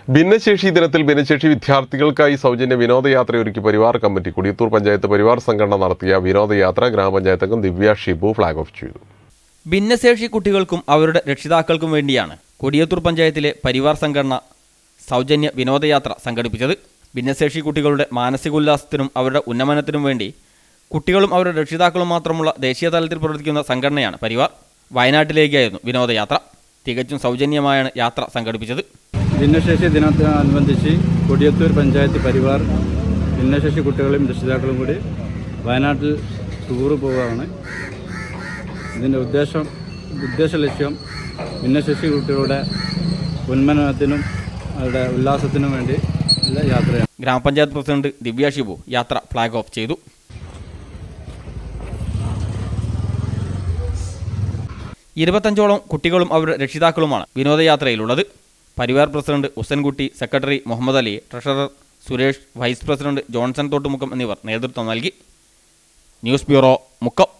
ഭിന്നശേഷി ദിനത്തിൽ ഭിന്നശേഷി വിദ്യാർത്ഥികൾക്കായി സൗജന്യ വിനോദയാത്ര ഒരുക്കി പരിവാർ കമ്മിറ്റി കൊടിയത്തൂർ പഞ്ചായത്ത് പരിവാർ സംഘടന നടത്തിയ വിനോദയാത്ര ഗ്രാമപഞ്ചായത്ത് അംഗം ദിവ്യ ഷിബു ഫ്ളാഗ് ഓഫ് ചെയ്തു ഭിന്നശേഷി കുട്ടികൾക്കും അവരുടെ രക്ഷിതാക്കൾക്കും വേണ്ടിയാണ് കൊടിയത്തൂർ പഞ്ചായത്തിലെ പരിവാർ സംഘടന സൗജന്യ വിനോദയാത്ര സംഘടിപ്പിച്ചത് ഭിന്നശേഷി കുട്ടികളുടെ മാനസികോല്ലാസത്തിനും അവരുടെ ഉന്നമനത്തിനും വേണ്ടി കുട്ടികളും അവരുടെ രക്ഷിതാക്കളും മാത്രമുള്ള ദേശീയ തലത്തിൽ പ്രവർത്തിക്കുന്ന സംഘടനയാണ് പരിവാർ വയനാട്ടിലേക്കായിരുന്നു വിനോദയാത്ര തികച്ചും സൗജന്യമായാണ് യാത്ര സംഘടിപ്പിച്ചത് ഭിന്നശേഷി ദിനത്തോടനുബന്ധിച്ച് കൊടിയത്തൂർ പഞ്ചായത്ത് പരിവാർ ഭിന്നശേഷി കുട്ടികളും രക്ഷിതാക്കളും കൂടി വയനാട്ടിൽ ടൂറ് പോവുകയാണ് ഇതിൻ്റെ ഉദ്ദേശം ഉദ്ദേശ ലക്ഷ്യം ഭിന്നശേഷി കുട്ടികളുടെ ഉന്മനനത്തിനും അവരുടെ ഉല്ലാസത്തിനും വേണ്ടി ഉള്ള യാത്രയാണ് ഗ്രാമപഞ്ചായത്ത് പ്രസിഡന്റ് ദിവ്യ ഷിബു യാത്ര ഫ്ളാഗ് ഓഫ് ചെയ്തു ഇരുപത്തഞ്ചോളം കുട്ടികളും അവരുടെ രക്ഷിതാക്കളുമാണ് വിനോദയാത്രയിലുള്ളത് Parivar president Usankutty secretary Muhammad Ali treasurer Suresh vice president Johnson Thottumukkam എന്നിവർ നേതൃത്വം നൽകി ന്യൂസ് ബ്യൂറോ മുക്കം